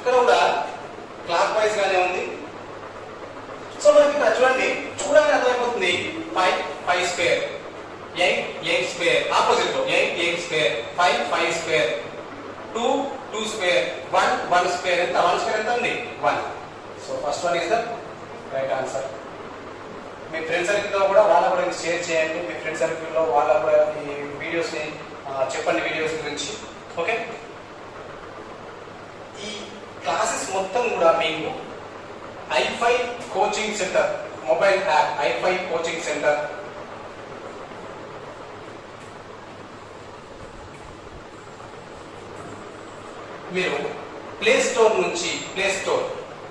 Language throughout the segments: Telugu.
ఇక్కడ కూడా క్లాక్ వైజ్ గానే ఉంది సో మనకి ఇక్కడ చూడండి చూడగానే అర్థమైపోతుంది five five square eight eight square opposite లో eight eight square five five square two two square one one square ఎంత వన్ స్క్వేర్ ఎంత ఉంది one so first one is the right answer మీ ఫ్రెండ్ సర్కిల్లో కూడా వాళ్ళ గురించి షేర్ చేయండి మీ ఫ్రెండ్ సర్కిల్లో వాళ్ళ కూడా ఈ వీడియోస్ని చెప్పండి వీడియోస్ గురించి ఓకే ఈ క్లాసెస్ మొత్తం కూడా మీకు ఐఫై కోచింగ్ సెంటర్ మొబైల్ యాప్ ఐఫై కోచింగ్ సెంటర్ మీరు ప్లే స్టోర్ నుంచి ప్లే స్టోర్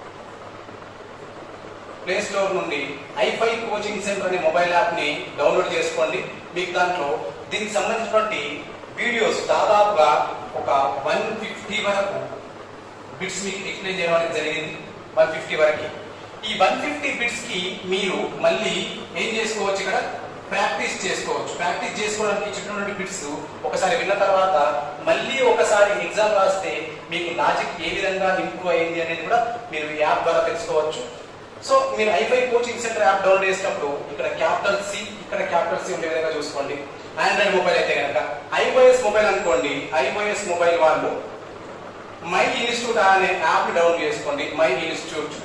ప్లే స్టోర్ నుండి ఐఫై కోచింగ్ సెంటర్ అనే మొబైల్ యాప్ ని డౌన్లోడ్ చేసుకోండి మీకు దాంట్లో దీనికి సంబంధించినటువంటి వీడియోస్ దాదాపుగా ఒక వన్ ఫిఫ్టీ వరకు బిట్స్ మీకు ఎక్స్ప్లెయిన్ చేయడం అనేది జరిగింది వన్ ఫిఫ్టీ వరకు ఈ వన్ ఫిఫ్టీ బిట్స్ కి మీరు మళ్ళీ ఏం చేసుకోవచ్చు ఇక్కడ ప్రాక్టీస్ చేసుకోవచ్చు ప్రాక్టీస్ చేసుకోవడానికి చెప్పినటువంటి బిట్స్ ఒకసారి విన్న తర్వాత మళ్ళీ ఒకసారి ఎగ్జామ్ రాస్తే మీకు లాజిక్ ఏ విధంగా ఇంప్రూవ్ అయింది అనేది కూడా మీరు ఈ యాప్ ద్వారా తెలుసుకోవచ్చు సో మీరు ఐఫై కోచింగ్ సెంటర్ యాప్ డౌన్లోడ్ చేసినప్పుడు ఇక్కడ క్యాపిటల్ సి ఇక్కడ క్యాపిటల్ సి ఉండే విధంగా చూసుకోండి ఆండ్రాయిడ్ మొబైల్ అయితే కనుక ఐఓఎస్ మొబైల్ అనుకోండి ఐఓఎస్ మొబైల్ వాళ్ళు మై ఇన్స్టిట్యూట్ అనే యాప్ డౌన్లోడ్ చేసుకోండి మై ఇన్స్టిట్యూట్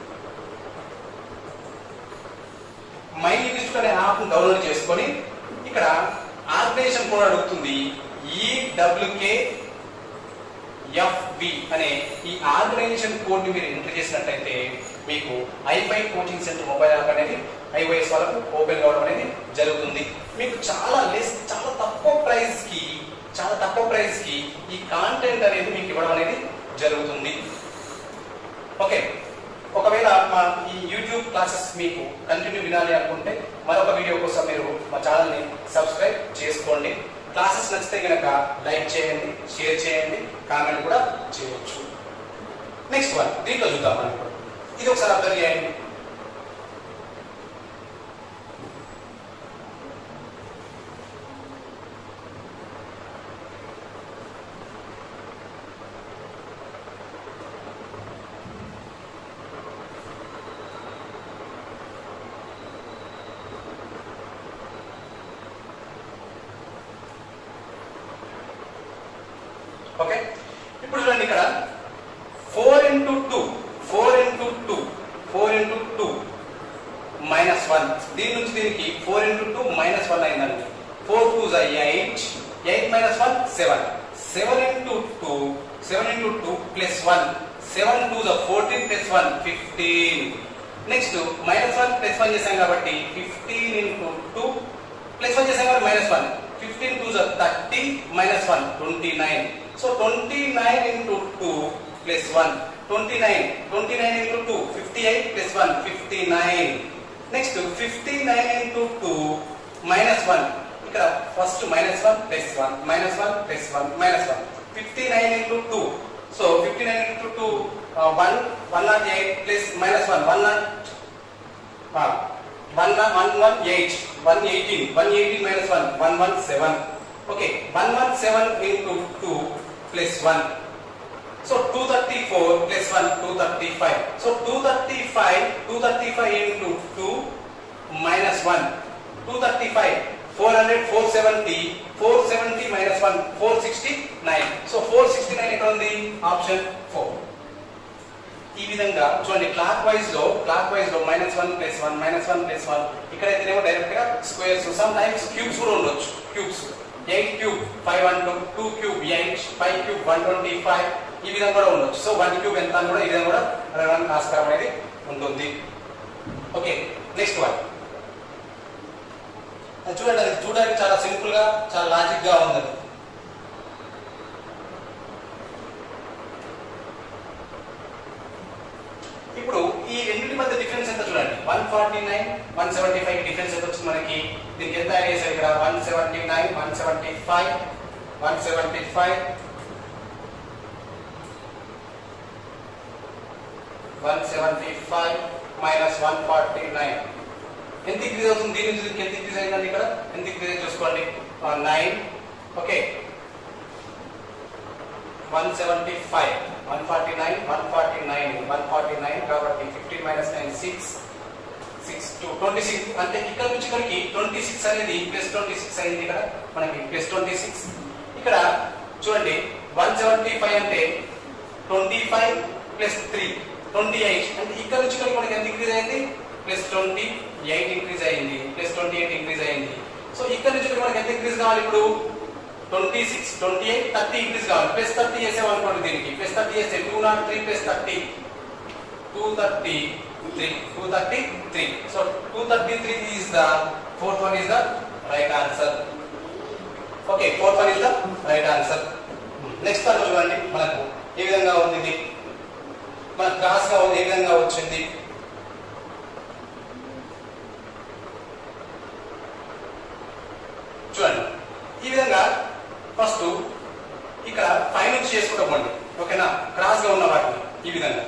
మై ఇన్స్టిట్యూట్ అనే యాప్ డౌన్లోడ్ చేసుకొని ఇక్కడ ఆర్గనైజేషన్ కోడ్ అడుగుతుంది ఈడబ్ల్యూకే ఎఫ్బి అనే ఈ ఆర్గనైజేషన్ కోడ్ ని మీరు ఎంటర్ చేసినట్టయితే మీకు ఐఫై కోచింగ్ సెంటర్ మొబైల్ యాప్ అనేది ఐఓఎస్ వాళ్ళకు ఓపెన్ కావడం అనేది జరుగుతుంది మీకు చాలా లెస్ చాలా తక్కువ ప్రైస్ కి చాలా తక్కువ ప్రైస్ కి ఈ కాంటెంట్ అనేది మీకు ఇవ్వడం అనేది జరుగుతుంది ఓకే ఒకవేళ మా ఈ యూట్యూబ్ క్లాసెస్ మీకు కంటిన్యూ వినాలి అనుకుంటే మరొక వీడియో కోసం మీరు మా ఛానల్ని సబ్స్క్రైబ్ చేసుకోండి క్లాసెస్ నచ్చితే కనుక లైక్ చేయండి షేర్ చేయండి కామెంట్ కూడా చేయవచ్చు నెక్స్ట్ వన్ దీంట్లో చూద్దాం మనం ఇప్పుడు. ఇది ఒకసారి అబ్జర్వ్ చేయండి ఓకే ఇప్పుడు చూడండి ఇక్కడ four into two four into two four into two minus one దీని నుంచి దీనికి four into two minus one అయిందండి four two eight eight minus one seven seven into two seven into two plus one seven two fourteen plus one fifteen next minus one plus one చేశాం కాబట్టి fifteen into two plus one చేశాం కాబట్టి minus one fifteen two thirty minus one twenty nine so twenty nine into two plus one twenty nine twenty nine into two fifty eight plus one fifty nine next fifty nine into two minus one ఇక్కడ first minus one plus one minus one plus one minus one fifty nine into two so fifty nine into two one one not eight plus minus one one not one one one eight one eighteen one eighteen minus one one one seven okay one one seven into two plus one so two thirty four plus one two thirty five so two thirty five two thirty five into two minus one two thirty five four hundred four seventy four seventy minus one four sixty nine so four sixty nine ఎక్కడ ఉంది ఆప్షన్ ఫోర్ ఈ విధంగా చూడండి క్లాక్ వైజ్ లో క్లాక్ వైజ్ లో minus one plus one minus one plus one ఇక్కడైతేనేమో డైరెక్ట్ గా స్క్వేర్స్ సమ్ టైమ్స్ క్యూబ్స్ కూడా ఉండొచ్చు cubes eight cube five one two two cube eight five cube one twenty five ఈ విధంగా కూడా ఉండొచ్చు సో వన్ క్యూబ్ ఎంత అని కూడా ఈ విధంగా కూడా అడగడానికి ఆస్కారం అనేది ఉంటుంది ఓకే నెక్స్ట్ వన్ అది చూడండి అది చూడడానికి చాలా సింపుల్ గా చాలా లాజిక్ గా ఉంది అది. ఇప్పుడు ఈ రెండింటి మధ్య డిఫరెన్స్ ఎంత చూడండి one forty nine one seventy five difference ఎంత వచ్చింది మనకి దీనికి ఎంత యాడ్ చేశారు ఇక్కడ one seventy nine one seventy five one seventy five one seventy five minus one forty nine ఎంత ఇంక్రీజ్ అవుతుంది దీని నుంచి దీనికి ఎంత ఇంక్రీజ్ అయిందండి ఇక్కడ ఎంత ఇంక్రీజ్ అయింది చూసుకోండి nine okay one seventy five one forty nine one forty nine one forty nine కాబట్టి fifteen minus nine six six to twenty six అంటే ఇక్కడ నుంచి ఇక్కడికి ట్వంటీ సిక్స్ అనేది ప్లస్ ట్వంటీ సిక్స్ అయింది ఇక్కడ మనకి ప్లస్ ట్వంటీ సిక్స్ ఇక్కడ చూడండి వన్ సెవెంటీ ఫైవ్ అంటే twenty five plus three twenty eight అంటే ఇక్కడ నుంచి ఇక్కడికి మనకి ఎంత ఇంక్రీజ్ అయింది ప్లస్ ట్వంటీ ఎయిట్ ఇంక్రీజ్ అయింది ప్లస్ ట్వంటీ ఎయిట్ ఇంక్రీజ్ అయింది సో ఇక్కడ నుంచి ఇక్కడికి మనకి ఎంత ఇంక్రీజ్ కావాలి ఇప్పుడు twenty six twenty eight thirty increase కావాలి ప్లస్ థర్టీ చేసామనుకోండి దీనికి ప్లస్ థర్టీ చేస్తే two not three plus thirty two thirty three two thirty three so two thirty three is the fourth one is the right answer okay fourth one is the right answer next one చూడండి మనకు ఏ విధంగా ఉంది ఇది మనకు క్రాస్ గా ఉంది ఏ విధంగా వచ్చింది చూడండి ఈ విధంగా ఫస్ట్ ఇక్కడ ఫైవ్ నుంచి చేసుకుంటామండి ఓకేనా క్రాస్ గా ఉన్న వాటిని ఈ విధంగా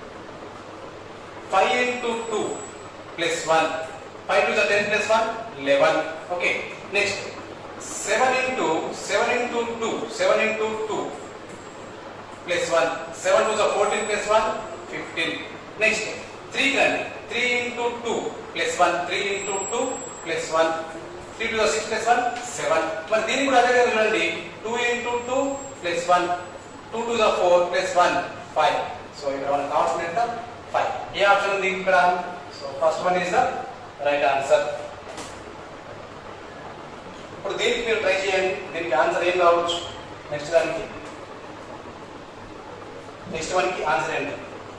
five into two plus one five to the ten plus one eleven okay next seven into seven into two seven into two plus one seven to the fourteen plus one fifteen next three కండి three into two plus one three into two plus one three to the six plus one seven మరి దీనికి కూడా అదే కదా చూడండి two into two plus one two to the four plus one five so ఇక్కడ మనకు కావాల్సిన ఎంత ఫైవ్ ఏ ఆప్షన్ ఉంది ఇక్కడ so first one is the right answer ఇప్పుడు దీనికి మీరు ట్రై చేయండి దీనికి ఆన్సర్ ఏం కావచ్చు నెక్స్ట్ దానికి నెక్స్ట్ వన్ కి ఆన్సర్ ఏంటి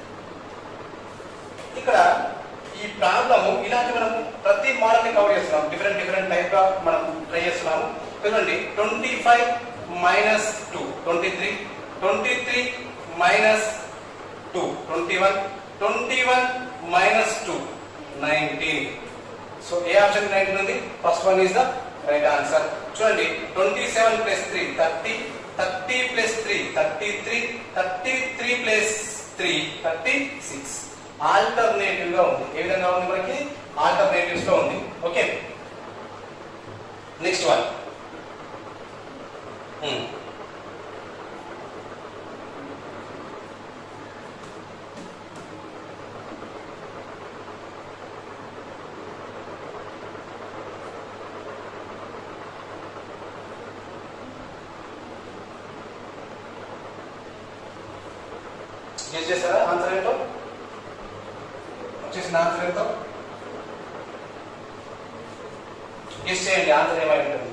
ఇక్కడ ఈ ప్రాబ్లమ్ ఇలాంటి మనం ప్రతి మోడల్ ని కవర్ చేస్తున్నాం డిఫరెంట్ డిఫరెంట్ టైప్ గా మనం ట్రై చేస్తున్నాము చూడండి twenty five minus two twenty three twenty three minus two twenty one twenty one minus two nineteen so ఏ ఆప్షన్ నైన్టీన్ ఉంది first one is the right answer చూడండి twenty seven plus three thirty thirty plus three thirty three thirty three plus three thirty six alternative గా ఉంది ఏ విధంగా ఉంది మనకి ఆల్టర్నేటివ్స్ లో ఉంది ఓకే నెక్స్ట్ వన్ గెస్ చేస్తారా ఆన్సర్ ఏంటో వచ్చేసిన ఆన్సర్ ఏంటో గెస్ చేయండి ఆన్సర్ ఏమై ఉంటుంది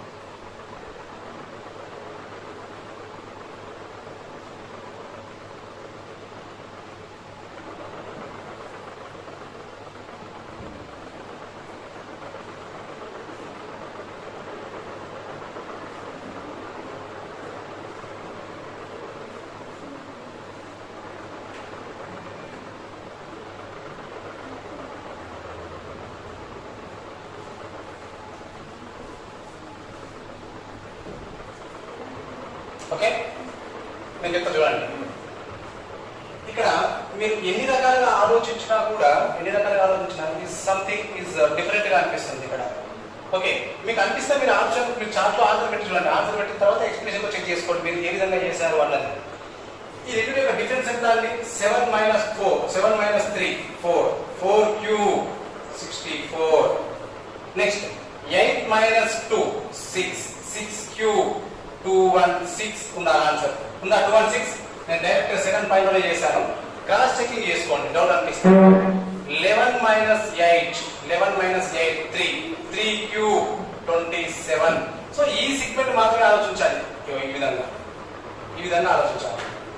ఓకే నేను చెప్తా చూడండి ఇక్కడ మీరు ఎన్ని రకాలుగా ఆలోచించినా కూడా ఎన్ని రకాలుగా ఆలోచించినా ఇస్ సంథింగ్ ఇస్ డిఫరెంట్ గా అనిపిస్తుంది ఇక్కడ ఓకే మీకు అనిపిస్తే మీరు ఆప్షన్ మీరు చార్ట్ లో ఆన్సర్ పెట్టి చూడండి ఆన్సర్ పెట్టిన తర్వాత ఎక్స్ప్రెషన్ తో చెక్ చేసుకోండి మీరు ఏ విధంగా చేశారు అన్నది ఈ రెండు యొక్క డిఫరెన్స్ ఎంత అండి seven minus four seven minus three four four cube sixty four next eight minus two six six cube two one six ఉందా ఆన్సర్ ఉందా టూ వన్ సిక్స్ నేను డైరెక్ట్ సెకండ్ పాయింట్ లో చేశాను క్రాస్ చెకింగ్ చేసుకోండి డౌట్ అనిపిస్తుంది eleven minus eight eleven minus eight three three cube twenty seven so ఈ సిగ్మెంట్ మాత్రమే ఆలోచించాలి ఇగో ఈ విధంగా ఈ విధంగా ఆలోచించాలి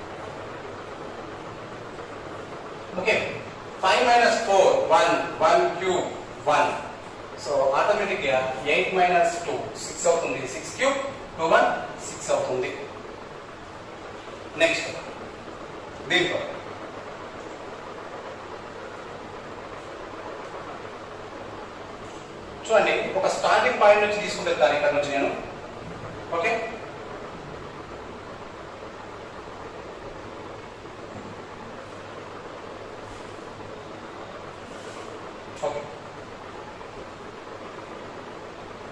okay five minus four one one queue one so automatic గా ఎయిట్ మైనస్ టూ సిక్స్ అవుతుంది six cube two one six అవుతుంది నెక్స్ట్ దీంట్లో చూడండి ఒక స్టార్టింగ్ పాయింట్ నుంచి తీసుకుంటే దాని ఇక్కడ నుంచి నేను ఓకే ఓకే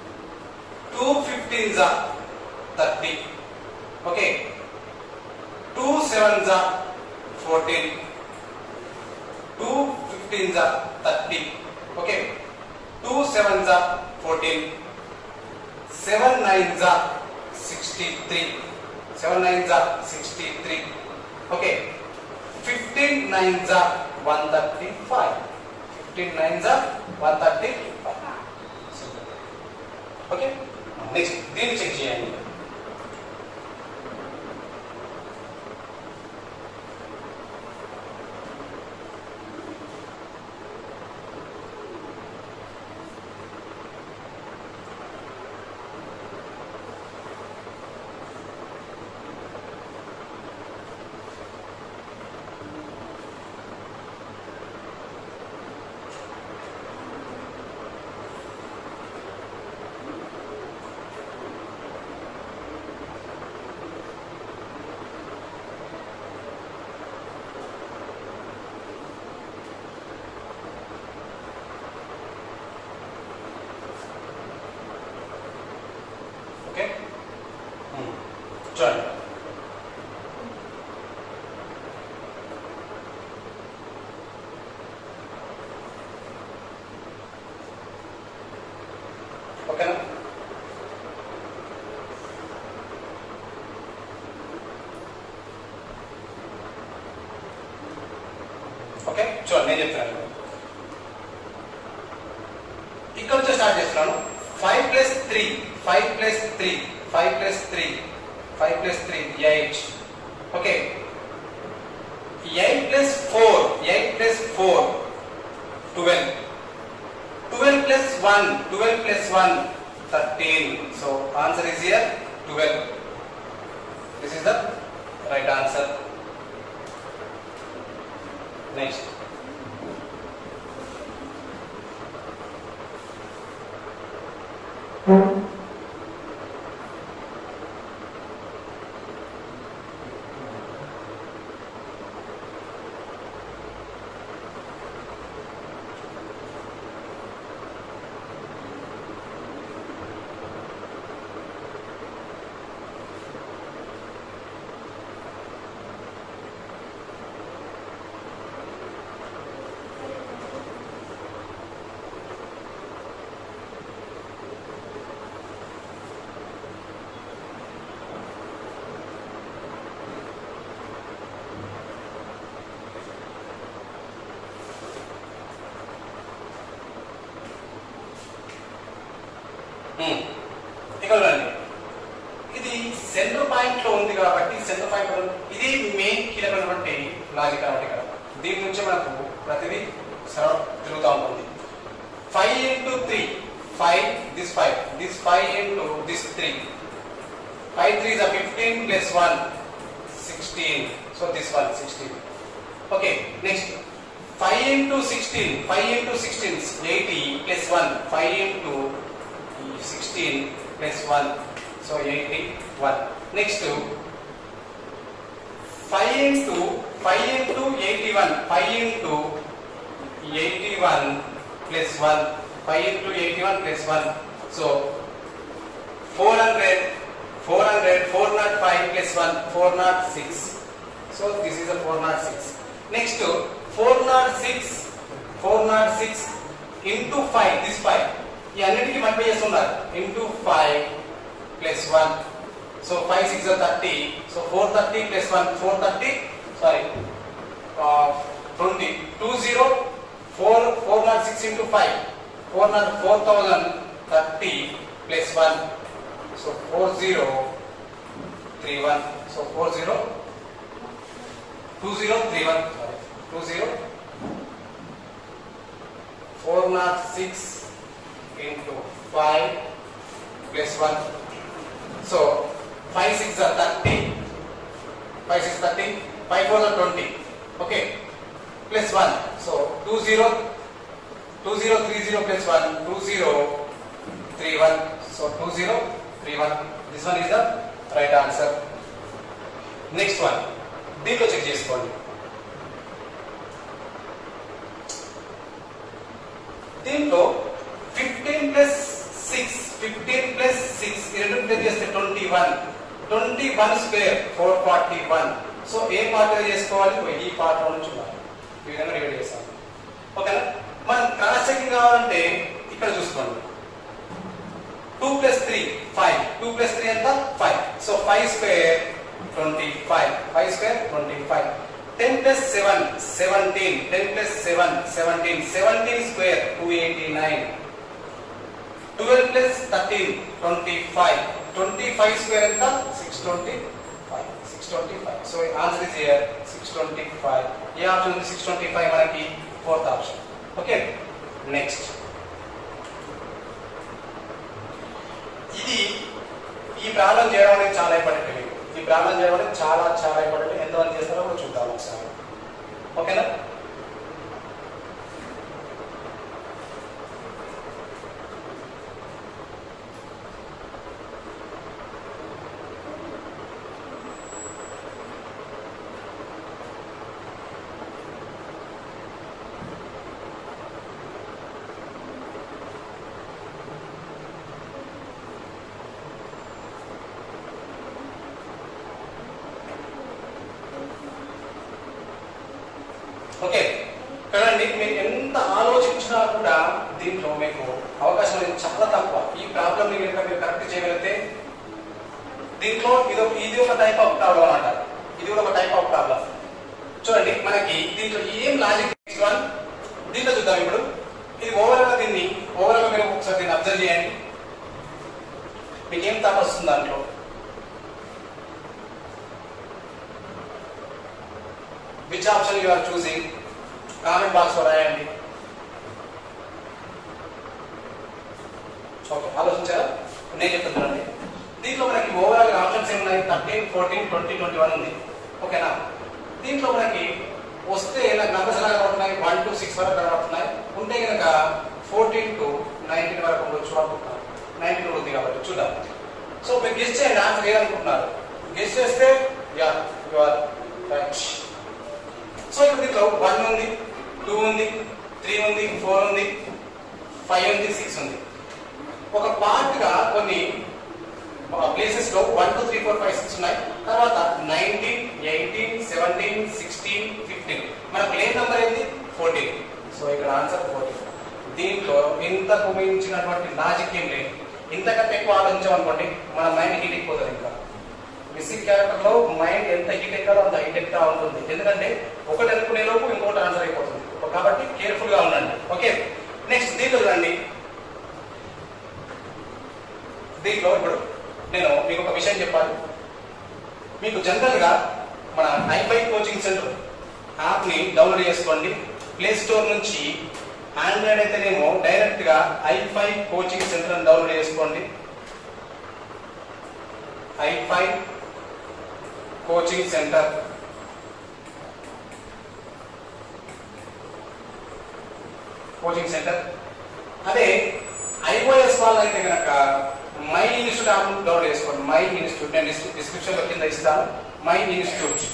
టూ ఫిఫ్టీన్ జా థర్టీ ఓకే టూ సెవెన్ జా ఫోర్టీన్ టూ ఫిఫ్టీన్ జా థర్టీ ఓకే టూ సెవెన్ జా ఫోర్టీన్ సెవెన్ నైన్ జా సిక్స్టీ త్రీ సెవెన్ నైన్ జా sixty three okay fifteen nine జా one thirty five fifteen nine జా one thirty five okay next దీన్ని చెక్ చేయండి ఓకే చూడండి ఓకేనా ఓకే చూడండి నేను చెప్తున్నాను ఇక్కడ నుంచి స్టార్ట్ చేస్తున్నాను five plus three five plus three five plus three five plus three eight okay eight plus four eight plus four twelve twelve plus one twelve plus one thirteen so answer is year twelve this is the right answer next ఇక్కడ రండి ఇది సెంటర్ పాయింట్ లో ఉంది కాబట్టి సెంటర్ పాయింట్ లో ఇది మెయిన్ కీలకమైనటువంటి లాజిక్ కాబట్టి ఇక్కడ దీని నుంచి మనకు ప్రతిదీ సరౌ తిరుగుతూ ఉంటుంది five into three five this five this five into this three five three is fifteen plus one sixteen so this one sixteen okay next five into sixteen five into sixteen eighty plus one five into sixteen plus one so eighty one next five into five into eighty one five into eighty one plus one five into eighty one plus one so four hundred four hundred four not five plus one four nought six so this is four nought six next four nought six four nought six into five this five ఈ అన్నిటికీ మల్టిప్లై చేస్తున్నారు into five plus one so five six thirty so four thirty plus one four thirty sorry twenty two zero four four nought six into five four nought four thousand thirty plus one so four zero three one so four zero two zero three one sorry two zero four nought six into 5 plus 1. So 5 6 are 30. 5 6 30. 5 4 are 20. Okay. Plus 1. So 2 0 2 0 3 0 plus 1 2 0 3 1. So 2 0 3 1. This one is the right answer. Next one. దీంట్లో చెక్ చేసుకోండి దీంట్లో fifteen plus six fifteen plus six రెండు ప్లస్ చేస్తే twenty one twenty one square four forty one so ఏ పార్ట్ చేసుకోవాలి ఈ పార్ట్ నుంచి చూడాలి ఈ విధంగా డివైడ్ చేస్తాం ఓకేనా మనం క్రాస్ చెకింగ్ కావాలంటే ఇక్కడ చూసుకోండి two plus three five two plus three ఎంత five so five square twenty five five square twenty five ten plus seven seventeen ten plus seven seventeen seventeen square two eighty nine twelve plus thirteen twenty five twenty five square ఎంత six twenty five six twenty five so answer is here six twenty five ఏ ఆప్షన్ ఉంది సిక్స్ ట్వంటీ ఫైవ్ మనకి ఫోర్త్ ఆప్షన్ ఓకే నెక్స్ట్ ఇది ఈ ప్రాబ్లం చేయడం అనేది చాలా ఇంపార్టెంట్ మీకు ఈ ప్రాబ్లం చేయడం అనేది చాలా చాలా ఇంపార్టెంట్ ఎంతమంది చేస్తారో కూడా చూద్దాం ఒకసారి ఓకేనా ఓకే కదండి మీరు ఎంత ఆలోచించినా కూడా దీంట్లో మీకు అవకాశం అనేది చాలా తక్కువ ఈ ప్రాబ్లమ్ ని కనుక మీరు కరెక్ట్ చేయగలిగితే దీంట్లో ఇది ఒక- ఇది ఒక టైప్ ఆఫ్ ప్రాబ్లం అన్నమాట ఇది కూడా ఒక టైప్ ఆఫ్ ప్రాబ్లం చూడండి మనకి దీంట్లో ఏం లాజిక్ నెక్స్ట్ వన్ దీంట్లో చూద్దాం ఇప్పుడు ఇది ఓవరాల్ గా దీన్ని ఓవరాల్ గా మీరు ఒకసారి దీన్ని అబ్జర్వ్ చేయండి మీకు ఏం థాట్ వస్తుంది దాంట్లో which option you are choosing comment box లో రాయండి ఓకే ఆలోచించారా నేను చెప్తున్నానండి దీంట్లో మనకి ఓవరాల్ ఆప్షన్స్ ఏమి ఉన్నాయి thirteen fourteen twenty twenty one ఉంది ఓకేనా దీంట్లో మనకి వస్తే నాకు నంబర్స్ ఎలా కనబడుతున్నాయి వన్ టు సిక్స్ వరకు కనబడుతున్నాయి ఉంటే కనుక ఫోర్టీన్ టు నైన్టీన్ వరకు ఉండొచ్చు అనుకుంటున్నాను నైన్టీన్ ఉంది కాబట్టి చూద్దాం సో మీరు గెస్ట్ చేయండి ఆన్సర్ ఏదనుకుంటున్నారు గెస్ట్ చేస్తే yeah you are right so ఇప్పుడు దీంట్లో వన్ ఉంది టూ ఉంది త్రీ ఉంది ఫోర్ ఉంది ఫైవ్ ఉంది సిక్స్ ఉంది ఒక పార్ట్ గా కొన్ని ప్లేసెస్ లో one two three four five six ఉన్నాయి తర్వాత nineteen eighteen seventeen sixteen fifteen మనకు లేని నెంబర్ ఏంది ఫోర్టీన్ సో ఇక్కడ ఆన్సర్ ఫోర్టీన్ దీంట్లో ఇంతకు మించినటువంటి లాజిక్ ఏం లేదు ఇంతకంటే ఎక్కువ ఆలోచించామనుకోండి మన మైండ్ హీట్ అయిపోతుంది ఇంకా మిస్సింగ్ క్యారెక్టర్ లో మైండ్ ఎంత హీట్ ఎక్కాలో అంత హీట్ ఎక్కుతా ఉంటుంది ఎందుకంటే ఒకటి అనుకునే లోపు ఇంకొకటి ఆన్సర్ అయిపోతుంది కాబట్టి కేర్ఫుల్ గా ఉండండి ఓకే నెక్స్ట్ దీంట్లో చూడండి దీంట్లో ఇప్పుడు నేను మీకు ఒక విషయం చెప్పాలి మీకు జనరల్ గా మన ఐఫై కోచింగ్ సెంటర్ యాప్ ని డౌన్లోడ్ చేసుకోండి ప్లే స్టోర్ నుంచి ఆండ్రాయిడ్ అయితేనేమో డైరెక్ట్ గా ఐఫై కోచింగ్ సెంటర్ అని డౌన్లోడ్ చేసుకోండి ఐఫై కోచింగ్ సెంటర్ కోచింగ్ సెంటర్ అదే ఐఓఎస్ వాళ్ళైతే కనుక మై ఇన్స్టిట్యూట్ యాప్ డౌన్లోడ్ చేసుకోండి మై ఇన్స్టిట్యూట్ నేను డిస్క్రిప్షన్ లో కింద ఇస్తాను మై ఇన్స్టిట్యూట్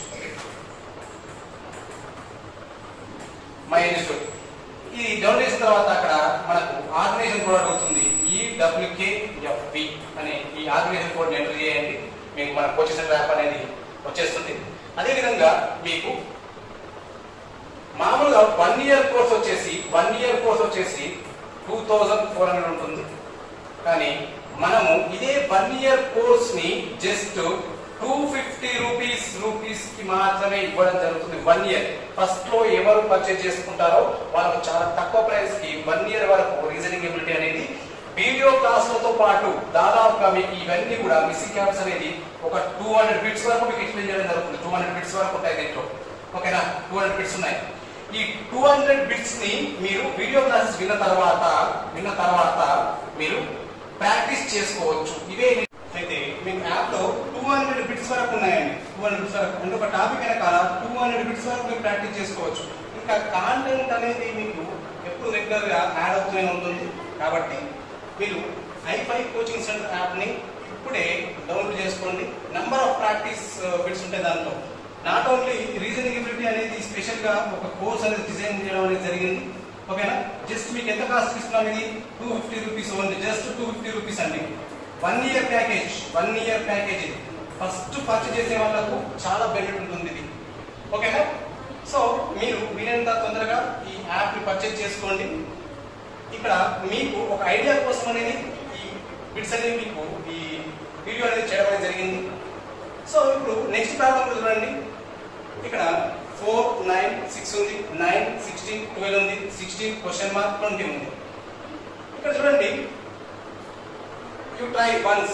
మై ఇన్స్టిట్యూట్ ఇది డౌన్లోడ్ చేసిన తర్వాత అక్కడ మనకు ఆర్గనైజేషన్ కోడ్ అడుగుతుంది ఈ డబ్ల్యూకేఎఫ్పి అనే ఈ ఆర్గనైజేషన్ కోడ్ ఎంటర్ చేయండి మీకు మన కోచింగ్ సెంటర్ యాప్ అనేది వచ్చేస్తుంది అదేవిధంగా మీకు మామూలుగా వన్ ఇయర్ కోర్స్ వచ్చేసి వన్ ఇయర్ కోర్స్ వచ్చేసి టూ థౌజండ్ ఫోర్ హండ్రెడ్ ఉంటుంది కానీ మనము ఇదే వన్ ఇయర్ కోర్స్ ని just two fifty rupees rupees కి మాత్రమే ఇవ్వడం జరుగుతుంది వన్ ఇయర్ ఫస్ట్ లో ఎవరు పర్చేజ్ చేసుకుంటారో వాళ్ళకు చాలా తక్కువ ప్రైస్ కి వన్ ఇయర్ వరకు రీజనింగ్ ఎబిలిటీ అనేది వీడియో క్లాసులతో పాటు దాదాపుగా మీకు ఇవన్నీ కూడా మిస్సింగ్ క్యాప్స్ అనేది ఒక టూ హండ్రెడ్ బిట్స్ వరకు మీకు ఎక్స్ప్లెయిన్ చేయడం జరుగుతుంది టూ హండ్రెడ్ బిట్స్ వరకు ఉంటాయి దీంట్లో ఓకేనా టూ హండ్రెడ్ బిట్స్ ఉన్నాయి ఈ టూ హండ్రెడ్ బిట్స్ ని మీరు వీడియో క్లాసెస్ విన్న తర్వాత విన్న తర్వాత మీరు ప్రాక్టీస్ చేసుకోవచ్చు ఇవే అయితే మీకు యాప్ లో టూ హండ్రెడ్ బిట్స్ వరకు ఉన్నాయండి టూ హండ్రెడ్ బిట్స్ వరకు అంటే ఒక టాపిక్ వెనకాల టూ హండ్రెడ్ బిట్స్ వరకు మీరు ప్రాక్టీస్ చేసుకోవచ్చు ఇంకా కాంటెంట్ అనేది మీకు ఎప్పుడు రెగ్యులర్ గా యాడ్ అవుతూనే ఉంటుంది కాబట్టి మీరు ఐఫై కోచింగ్ సెంటర్ యాప్ ని ఇప్పుడే డౌన్లోడ్ చేసుకోండి నంబర్ ఆఫ్ ప్రాక్టీస్ బిట్స్ ఉంటాయి దాంట్లో నాట్ ఓన్లీ రీజనింగ్ ఎబిలిటీ అనేది స్పెషల్ గా ఒక కోర్స్ అనేది డిజైన్ చేయడం అనేది జరిగింది ఓకేనా జస్ట్ మీకు ఎంత కాస్ట్ ఇస్తున్నాం ఇది two fifty rupees only just two fifty rupees అండి one year package one year package ఇది ఫస్ట్ పర్చేజ్ చేసే వాళ్ళకు చాలా బెనిఫిట్ ఉంటుంది ఇది ఓకేనా సో మీరు వీలైనంత తొందరగా ఈ యాప్ని పర్చేజ్ చేసుకోండి ఇక్కడ మీకు ఒక ఐడియా కోసం అనేది ఈ బిట్స్ అనేవి మీకు ఈ వీడియో అనేది చేయడం అనేది జరిగింది సో ఇప్పుడు నెక్స్ట్ ప్రాబ్లం చూడండి ఇక్కడ ఫోర్ నైన్ సిక్స్ ఉంది నైన్ సిక్స్టీన్ ట్వెల్వ్ ఉంది సిక్స్టీన్ క్వశ్చన్ మార్క్ ట్వంటీ ఉంది ఇక్కడ చూడండి యూ ట్రై వన్స్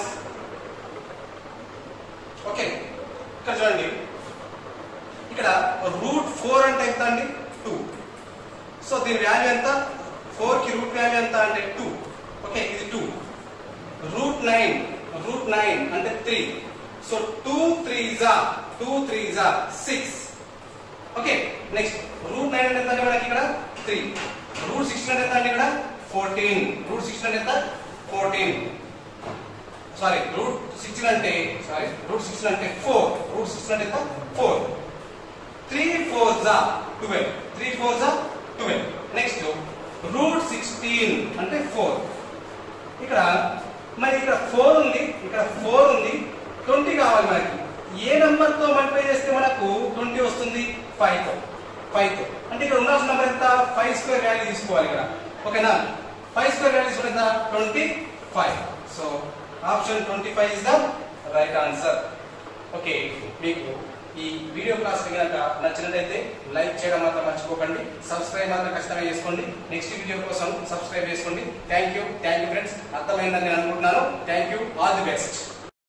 ఓకే ఇక్కడ చూడండి ఇక్కడ రూట్ ఫోర్ అంటే ఎంత అండి టూ సో దీని వాల్యూ ఎంత ఫోర్ కి రూట్ వాల్యూ ఎంత అంటే టూ ఓకే ఇది two root nine root nine అంటే త్రీ సో టూ త్రీ జా టూ త్రీ జా six okay next root nine అంటే ఎంత అండి మనకి ఇక్కడ త్రీ రూట్ సిక్స్టీన్ అంటే ఎంత అండి ఇక్కడ ఫోర్టీన్ రూట్ సిక్స్టీన్ అంటే ఎంత ఫోర్టీన్ సారీ రూట్ సిక్స్టీన్ అంటే సారీ రూట్ సిక్స్టీన్ అంటే ఫోర్ రూట్ సిక్స్టీన్ అంటే ఎంత ఫోర్ త్రీ ఫోర్ జా ట్వెల్వ్ త్రీ ఫోర్ జా ట్వెల్వ్ నెక్స్ట్ రూట్ సిక్స్టీన్ అంటే ఫోర్ ఇక్కడ మరి ఇక్కడ ఫోర్ ఉంది ఇక్కడ ఫోర్ ఉంది ట్వంటీ కావాలి మనకి ఏ నంబర్ తో మల్టిప్లై చేస్తే మనకు ట్వంటీ వస్తుంది ఫైవ్ తో ఫైవ్ తో అంటే ఇక్కడ ఉండాల్సిన నెంబర్ ఎంత ఫైవ్ స్క్వేర్ వాల్యూ తీసుకోవాలి ఇక్కడ ఓకేనా ఫైవ్ స్క్వేర్ వాల్యూ తీసుకుంటే ఎంత twenty five so option twenty five is the right answer okay మీకు ఈ వీడియో క్లాస్ కనుక నచ్చినట్లయితే లైక్ చేయడం మాత్రం మర్చిపోకండి సబ్స్క్రైబ్ మాత్రం ఖచ్చితంగా చేసుకోండి నెక్స్ట్ వీడియో కోసం సబ్స్క్రైబ్ చేసుకోండి thank you thank you friends అర్థమైందని నేను అనుకుంటున్నాను thank you all the best